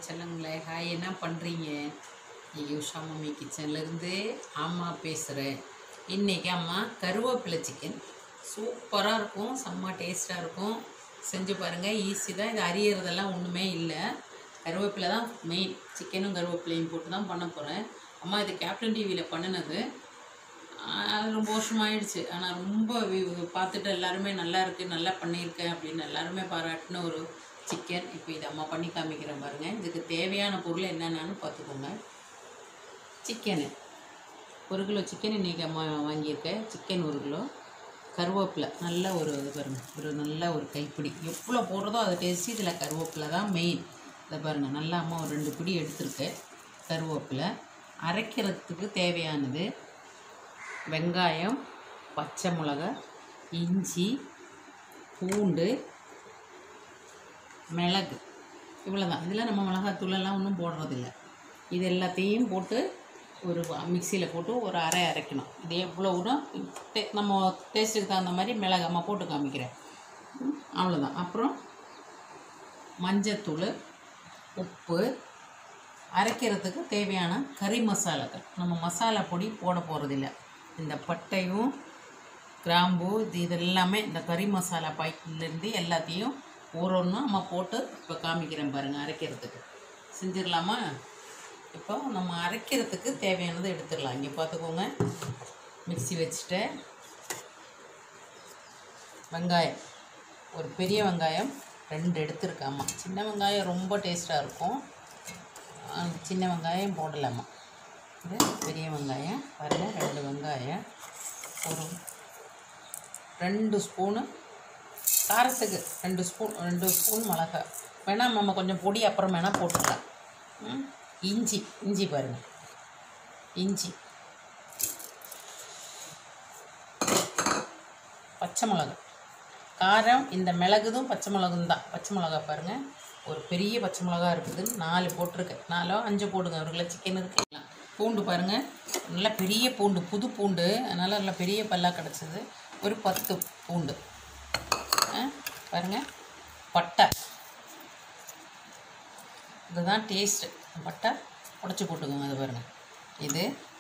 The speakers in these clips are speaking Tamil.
செல்லங்களே ஹாய் என்ன பண்ணுறீங்க ஐயோ ஷாமி கிச்சன்லேருந்து அம்மா பேசுகிறேன் இன்றைக்கி அம்மா கருவேப்பிலை சிக்கன் சூப்பராக இருக்கும் செம்ம டேஸ்ட்டாக இருக்கும் செஞ்சு பாருங்கள் ஈஸி தான் இது அறியறதெல்லாம் ஒன்றுமே இல்லை கருவேப்பிலை தான் மெயின் சிக்கனும் கருவேப்பிலையும் போட்டு தான் பண்ண போகிறேன் அம்மா இது கேப்டன் டிவியில் பண்ணினது அது ரொம்ப வருஷமாயிடுச்சு ஆனால் ரொம்ப வி- பார்த்துட்டு எல்லாருமே நல்லா இருக்குது நல்லா பண்ணியிருக்கேன் அப்படின்னு எல்லாருமே பாராட்டின ஒரு சிக்கன் இப்போ இதை அம்மா பண்ணி காமிக்கிறேன் பாருங்கள் இதுக்கு தேவையான பொருள் என்னென்னு பார்த்துக்கோங்க சிக்கனு ஒரு கிலோ சிக்கன் இன்றைக்கி அம்மா வாங்கியிருக்கேன் சிக்கன் ஒரு கிலோ கருவேப்பிலை நல்ல ஒரு இது பாருங்க ஒரு நல்ல ஒரு கைப்பிடி எவ்வளோ போடுறதோ அதை டேஸ்ட்டு இதில் கருவேப்பிலை தான் மெயின் இதை பாருங்கள் நல்லா அம்மா ஒரு ரெண்டு பிடி எடுத்திருக்கேன் கருவேப்பிலை அரைக்கிறதுக்கு தேவையானது வெங்காயம் பச்சை மிளகா இஞ்சி பூண்டு மிளகு இவ்வளோதான் இதில் நம்ம மிளகாத்தூளெல்லாம் ஒன்றும் போடுறதில்ல இது எல்லாத்தையும் போட்டு ஒரு மிக்சியில் போட்டு ஒரு அரை அரைக்கணும் இது எவ்வளோ விடும் டே- நம்ம டேஸ்ட்டுக்கு தகுந்த மாதிரி மிளகு அம்மா போட்டு காமிக்கிறேன் ம், அவ்வளோதான் அப்புறம் மஞ்சத்தூள் உப்பு அரைக்கிறதுக்கு தேவையான கறி மசாலாக்கள் நம்ம மசாலா பொடி போட போகிறதில்ல இந்த பட்டையும் கிராம்பு இது இதெல்லாமே இந்த கறி மசாலா பாக்கெட்லேருந்து எல்லாத்தையும் ஒரு ஒன்று நம்ம போட்டு இப்போ காமிக்கிறேன் பாருங்கள் அரைக்கிறதுக்கு செஞ்சிடலாமா இப்போ நம்ம அரைக்கிறதுக்கு தேவையானதை எடுத்துடலாம் இங்கே பார்த்துக்கோங்க மிக்ஸி வச்சுட்டேன் வெங்காயம் ஒரு பெரிய வெங்காயம் ரெண்டு எடுத்துருக்காம்மா சின்ன வெங்காயம் ரொம்ப டேஸ்ட்டாக இருக்கும் ஆ, சின்ன வெங்காயம் போடலாமா இது பெரிய வெங்காயம் பாருங்கள் ரெண்டு வெங்காயம் ஒரு ரெண்டு ஸ்பூனு காரத்துக்கு ரெண்டு ஸ்பூன் ரெண்டு ஸ்பூன் மிளகா வேணால் நம்ம கொஞ்சம் பொடி அப்புறம் வேணால் போட்டுக்கலாம் ம், இஞ்சி இஞ்சி பாருங்கள் இஞ்சி பச்சை மிளகா காரம் இந்த மிளகுதும் பச்சை மிளகும் தான் பச்சை மிளகா பாருங்கள் ஒரு பெரிய பச்சை மிளகா இருக்குது நாலு போட்டிருக்கேன் நாலோ அஞ்சு போடுங்க ஒரு கிலோ சிக்கன் இருக்கு பூண்டு பாருங்கள் நல்லா பெரிய பூண்டு புது பூண்டு அதனால் நல்லா பெரிய பல்லாக கிடச்சிது ஒரு பத்து பூண்டு ஆ, பாருங்க பட்டை இதுதான் டேஸ்ட்டு பட்டை உடச்சி போட்டுக்கோங்க அது பாருங்கள் இது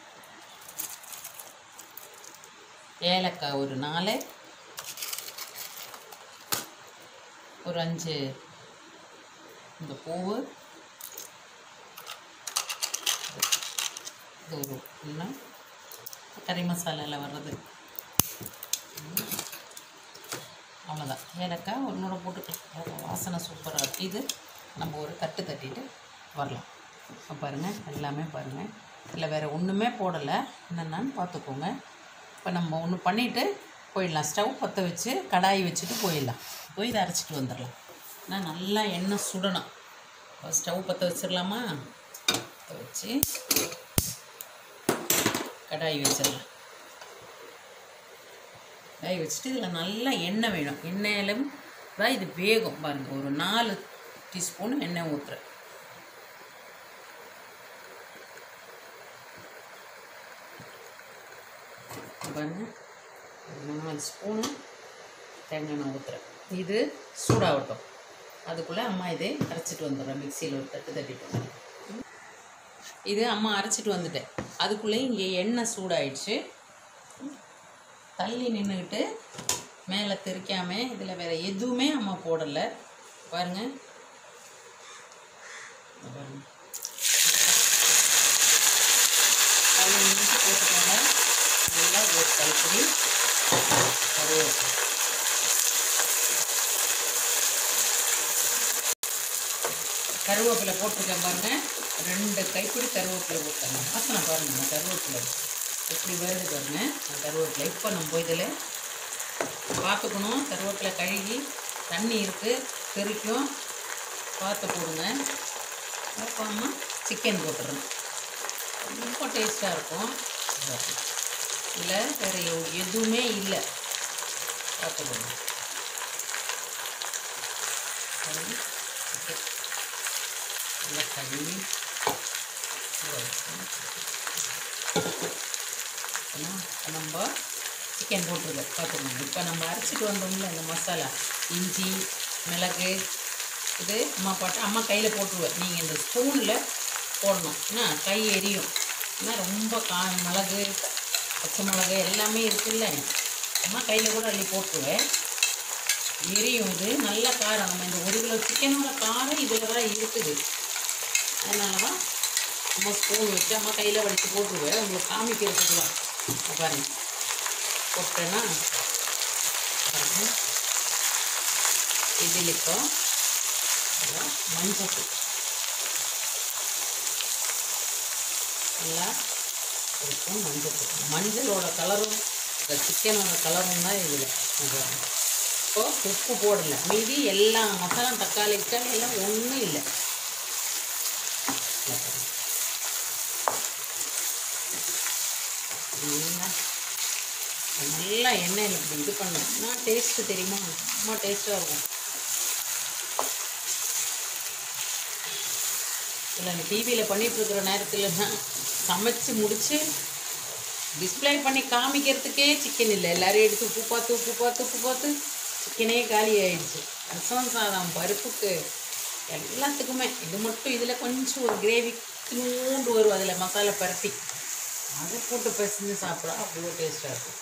ஏலக்காய் ஒரு நாலு ஒரு அஞ்சு இந்த பூவு இது ஒரு இன்னும் கறி மசாலாவில் வர்றது அவ்வளோதான் ஏலக்காய் ஒரு நூறு போட்டுக்கலாம் வாசனை சூப்பராக இருக்கும் இது நம்ம ஒரு தட்டு தட்டிட்டு வரலாம் இப்போ பாருங்கள் எல்லாமே பாருங்கள் இதில் வேறு ஒன்றுமே போடலை என்னென்னு பார்த்துக்கோங்க இப்போ நம்ம ஒன்று பண்ணிவிட்டு போயிடலாம் ஸ்டவ் பற்ற வச்சு கடாய் வச்சுட்டு போயிடலாம் போய் இதை அரைச்சிட்டு வந்துடலாம் ஆனால் நல்லா எண்ணெய் சுடணும் இப்போ ஸ்டவ் பற்ற வச்சிடலாமா பற்ற வச்சு கடாய் வச்சிடலாம் கடாய் வச்சுட்டு இதில் நல்லா எண்ணெய் வேணும் எண்ணெயிலும் தான் இது வேகும் பாருங்கள் ஒரு நாலு டீஸ்பூன் எண்ணெய் ஊற்றுறேன் பாருங்கள் ஒரு நாலு ஸ்பூனு தேங்காய் எண்ணெய் ஊற்றுறேன் இது சூடாகட்டும் அதுக்குள்ளே அம்மா இதை அரைச்சிட்டு வந்துடுறேன் மிக்சியில் ஒரு தட்டு தட்டிட்டு வந்துடுறேன். இது அம்மா அரைச்சிட்டு வந்துட்டேன் அதுக்குள்ளே இங்கே எண்ணெய் சூடாயிடுச்சு தள்ளி நின்றுக்கிட்டு மேலே தெரிக்காம இதில் வேறு எதுவுமே அம்மா போடலை பாருங்க இங்க பாருங்க தள்ளி நின்று போட்டுக்கோங்க நல்லா ஒரு கைப்பிடி கருவேப்பிலை கருவேப்பிலை போட்டிருக்கேன் பாருங்க ரெண்டு கைப்பிடி கருவேப்பிலை போட்டாங்க வாசனை பாருங்க நான் கருவேப்பிலை எப்படி வருது பாருங்க நான் கருவேப்பிலை இப்போ நம்ம இதில் பார்த்துக்கணும் கருவேப்பிலை கழுகி தண்ணி இருக்குது தெறிக்கும் பார்த்து போடுங்க அப்போ அம்மா சிக்கன் போட்டுறேன் ரொம்ப டேஸ்ட்டாக இருக்கும் இதில் வேறு எதுவுமே இல்லை பார்த்துக்கோங்க சரி, chicken. நல்லா கழுவி ஊற வச்சு. அப்புறம் நம்ம சிக்கன் போட்டுருக்கோம் பார்த்துக்கோங்க இப்போ நம்ம அரைச்சிட்டு வந்தோம்ல இந்த மசாலா இஞ்சி மிளகு இது அம்மா போட்டு அம்மா கையில் போட்டுருவேன் நீங்கள் இந்த ஸ்பூனில் போடணும் என்ன கை எரியும் ஏன்னா ரொம்ப கா மிளகு பச்சை மிளகு எல்லாமே இருக்குல்ல அம்மா கையில் கூட அள்ளி போட்டுருவேன் எரியும் இது நல்ல காரம் நம்ம இந்த ஒரு கிலோ சிக்கனோட காரம் இதில் தான் இருக்குது அதனால தான் அம்மா ஸ்பூன் வச்சு அம்மா கையில் வடித்து போட்டுருவேன் உங்களுக்கு காமிக்கிறதுக்கு தான் இங்க பாருங்க போட்டேன்னா பாருங்க இதில் இப்போ அதான் மஞ்சள் தூள். நல்லா இருக்கும் மஞ்சள் தூள். மஞ்சளோட கலரும் இந்த சிக்கனோட கலரும் தான் இதில் இப்போ உப்பு போடலை மீதி எல்லா மசாலா தக்காளி கிக்காளி எல்லாம் ஒன்றும் இல்லை இங்க பாருங்க. நல்லா நல்லா எண்ணெயில் இப்படி இது பண்ணோம்னா டேஸ்ட்டு தெரியுமா ரொம்ப டேஸ்ட்டாக இருக்கும் இல்லை அந்த டிவியில் பண்ணிட்டு இருக்கிற நேரத்தில் தான் சமைச்சு முடிச்சு டிஸ்ப்ளே பண்ணி காமிக்கிறதுக்கே சிக்கன் இல்லை எல்லாரும் எடுத்து உப்பு பார்த்து உப்பு பார்த்து உப்பு பார்த்து சிக்கனே காலி ஆயிடுச்சு ரசம் சாதம் பருப்புக்கு எல்லாத்துக்குமே இது மட்டும் இதில் கொஞ்சம் ஒரு கிரேவி நூண்டு வரும் அதில் மசாலா பரட்டி அதை போட்டு பிசைஞ்சு சாப்பிட அவ்வளோ டேஸ்ட்டாக இருக்கும்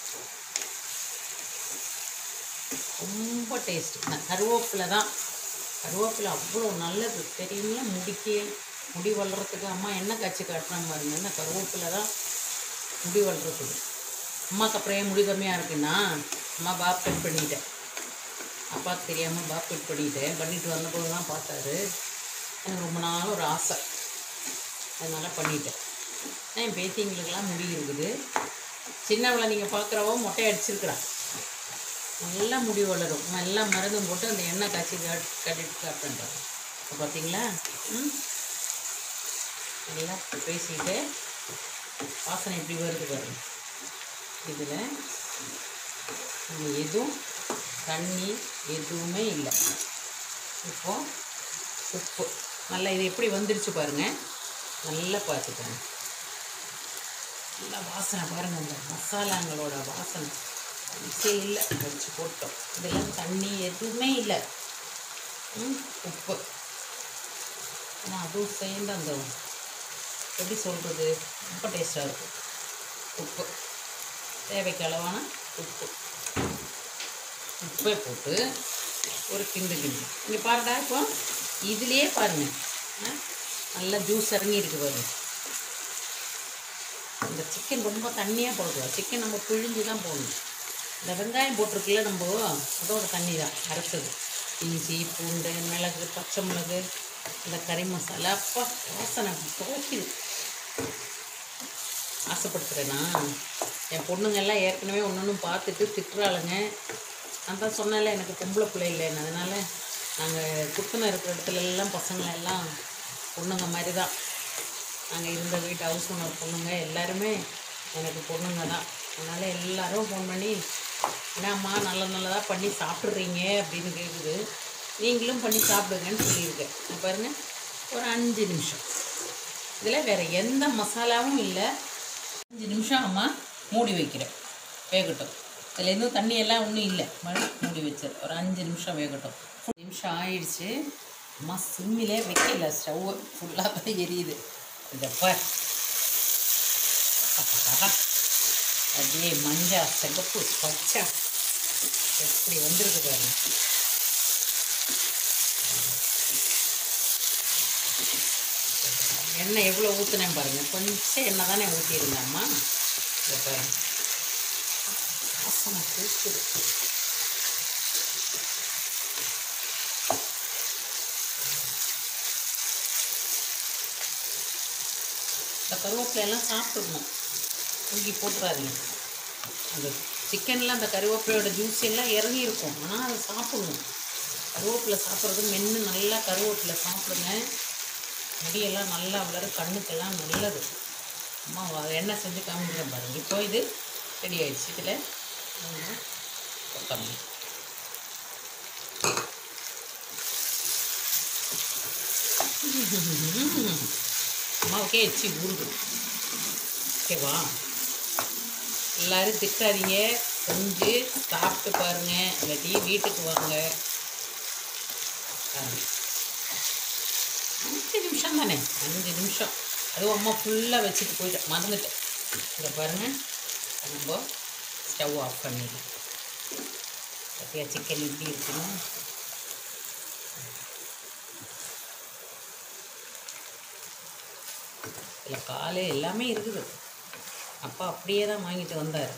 ரொம்ப டேஸ்ட்டு நான் கருவேப்பிலை தான் கருவேப்பிலை அவ்வளோ நல்லது தெரியுங்களா முடிக்கு முடி வளர்கிறதுக்கு அம்மா என்ன காய்ச்சி காட்டுறாங்க பாருங்க என்ன கருவேப்பிலை தான் முடி வளர்கிறதுக்கு அம்மாவுக்கு அப்புறம் ஏன் முடி கம்மியாக இருக்குன்னா அம்மா பாப் கட் பண்ணிட்டேன் அப்பாவுக்கு தெரியாமல் பாப் கட் பண்ணிட்டேன் பண்ணிட்டு வந்தபோது தான் பார்த்தாரு எனக்கு ரொம்ப நாள் ஒரு ஆசை அதனால் பண்ணிட்டேன் ஆனா, என் பேத்திங்களுக்கெல்லாம் முடி இருக்குது சின்னவளை நீங்கள் பார்க்குறவோ மொட்டை அடிச்சிருக்கிறா நல்லா முடி வளரும் நல்லா மருந்தும் போட்டு அந்த எண்ணெய் காய்ச்சி கட் கட்டிட்டு சாப்பிட்றாங்க இப்போ பார்த்தீங்களா ம் நல்லா பேசிட்டு வாசனை எப்படி வருது பாருங்க இதில் நம்ம எதுவும் தண்ணி எதுவுமே இல்லை இப்போ உப்பு நல்லா இது எப்படி வந்துருச்சு பாருங்க நல்லா பார்த்துக்கோங்க நல்லா வாசனை பாருங்க அந்த மசாலாங்களோட வாசனை மிக்ஸே இல்லை வச்சு போட்டோம் இதெல்லாம் தண்ணி எதுவுமே இல்லை ம், உப்பு ஆனால் அதுவும் சேர்ந்து அந்த எப்படி சொல்கிறது ரொம்ப டேஸ்ட்டாக இருக்கும் உப்பு தேவைக்கு அளவான உப்பு உப்பை போட்டு ஒரு கிண்டு கிண்டு இங்கே பாருடா இப்போ இதுலேயே பாருங்க ஆ, நல்லா ஜூஸ் இறங்கி இருக்கு பாருங்க இந்த சிக்கன் ரொம்ப தண்ணியாக போடக்கூடாது சிக்கன் நம்ம பிழிஞ்சு தான் போடணும் இந்த வெங்காயம் போட்டிருக்குல்ல நம்ம அதோட தண்ணி தான் அரைச்சது இஞ்சி பூண்டு மிளகு பச்சை மிளகு இந்த கறி மசாலா அப்பா வாசனை துவைக்குது ஆசைப்படுத்துகிறேன்னா என் பொண்ணுங்க எல்லாம் ஏற்கனவே ஒன்று ஒன்று பார்த்துட்டு திட்டுறாளுங்க நான் தான் சொன்னேன்ல எனக்கு பொம்பளை பிள்ளை இல்லைன்னு அதனால் நாங்கள் குத்தனை இருக்கிற இடத்துல எல்லாம் பசங்களை எல்லாம் பொண்ணுங்க மாதிரி தான் நாங்கள் இருந்த வீட்டு ஹவுஸ் ஓனர் பொண்ணுங்க எல்லாருமே எனக்கு பொண்ணுங்க தான் அதனால் எல்லாரும் ஃபோன் பண்ணி என்னம்மா நல்ல நல்லதாக பண்ணி சாப்பிட்றீங்க அப்படின்னு கேட்குது நீங்களும் பண்ணி சாப்பிடுங்கன்னு சொல்லியிருக்கேன் இங்க பாருங்க ஒரு அஞ்சு நிமிஷம் இதில் வேறு எந்த மசாலாவும் இல்லை அஞ்சு நிமிஷம் அம்மா மூடி வைக்கிறேன் வேகட்டும் இதில் எதுவும் தண்ணி எல்லாம் ஒன்றும் இல்லை மறு மூடி வச்சிரு ஒரு அஞ்சு நிமிஷம் வேகட்டும் அஞ்சு நிமிஷம் ஆயிடுச்சு அம்மா சிம்மிலே வைக்கல ஸ்டவ் ஃபுல்லாக தான் எரியுது இதை பார் அப்பா. அப்படியே மஞ்சா சிகப்பு பச்சை எப்படி வந்திருக்கு பாருங்க எண்ணெய் எவ்வளோ ஊற்றுனேன் பாருங்க கொஞ்சம் எண்ணெய் தானே ஊற்றிருந்தேன் அம்மா இதை பாருங்க வாசனை தூக்குது இந்த கருவேப்பிலை எல்லாம் சாப்பிட்டுக்கணும் தூக்கி போட்டுறாதீங்க அந்த சிக்கனில் அந்த கருவேப்பிலையோட ஜூஸ் எல்லாம் இறங்கி இருக்கும் ஆனால் அதை சாப்பிடணும் கருவேப்பிலை சாப்பிட்றது மென்று நல்லா கருவேப்பிலை சாப்பிடுங்க முடியெல்லாம் நல்லா வளரும் கண்ணுக்கெல்லாம் நல்லது அம்மா வ- எண்ணெய் செஞ்சு காமிக்கிறேன் பாருங்க இப்போ இது ரெடி ஆயிடுச்சு இதில் கொத்தமல்லி அம்மாவுக்கே எச்சி ஊறுது ஓகேவா எல்லாரும் திட்டாதீங்க செஞ்சு சாப்பிட்டு பாருங்க இல்லாட்டி வீட்டுக்கு வாங்க பாருங்க. அஞ்சு நிமிஷம் தானே அஞ்சு நிமிஷம் அதுவும் அம்மா ஃபுல்லாக வச்சுட்டு போயிட்டேன் மறந்துட்டேன் இதை பாருங்கள் நம்ம ஸ்டவ் ஆஃப் பண்ணிடலாம் பார்த்தியா சிக்கன் இப்படி இருக்குன்னு இதில் காலு எல்லாமே இருக்குது அப்பா அப்படியே தான் வாங்கிட்டு வந்தார்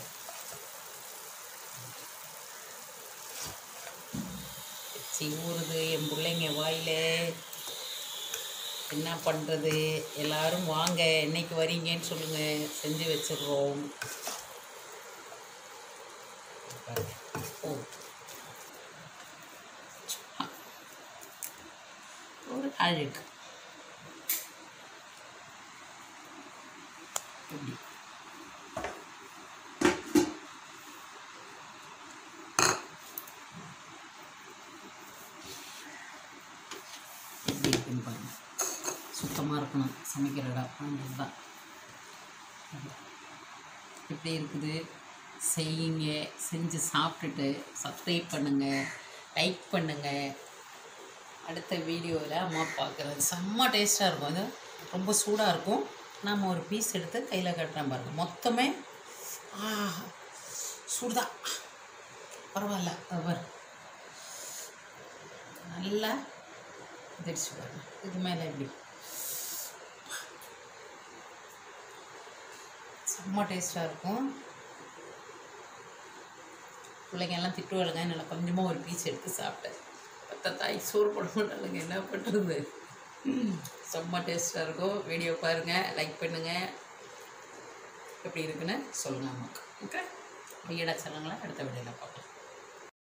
வச்சு ஊறுது என் பிள்ளைங்க வாயில் என்ன பண்ணுறது எல்லாரும் வாங்க என்னைக்கு வரீங்கன்னு சொல்லுங்கள் செஞ்சு வச்சிடுறோம் பாருங்க. ஓ சும்மா. ஒரு அழுக்கு இப்படி எப்படி இருக்குன்னு பாருங்க சுத்தமாக இருக்கணும் சமைக்கிற இடம் அதுதான் எப்படி இருக்குது செய்யுங்க செஞ்சு சாப்பிட்டுட்டு சப்ஸ்கிரைப் பண்ணுங்கள் லைக் பண்ணுங்கள் அடுத்த வீடியோவில் அம்மா பார்க்குறேன் செம்ம டேஸ்ட்டாக இருக்கும் அது ரொம்ப சூடாக இருக்கும் நாம் ஒரு பீஸ் எடுத்து கையில் கட்டுறேன் பாருங்கள் மொத்தமே ஆ சூடுதான் பரவாயில்ல அது பாரு நல்லா திடிச்சு பாருங்க இது மேலே எப்படி செம்ம டேஸ்ட்டாக இருக்கும் பிள்ளைங்க எல்லாம் திட்டுவாளுங்க நல்லா கொஞ்சமாக ஒரு பீஸ் எடுத்து சாப்பிட்டேன் பத்த தாய் சோறு போட மாட்டாளுங்க என்ன பண்ணுறது செம்ம டேஸ்ட்டாக இருக்கும் வீடியோ பாருங்கள் லைக் பண்ணுங்கள் எப்படி இருக்குன்னு சொல்லுங்கள் அம்மாக்கு ஓகே ஐயடா சொல்லுங்களேன் அடுத்த வீடியோவில் பார்க்கலாம்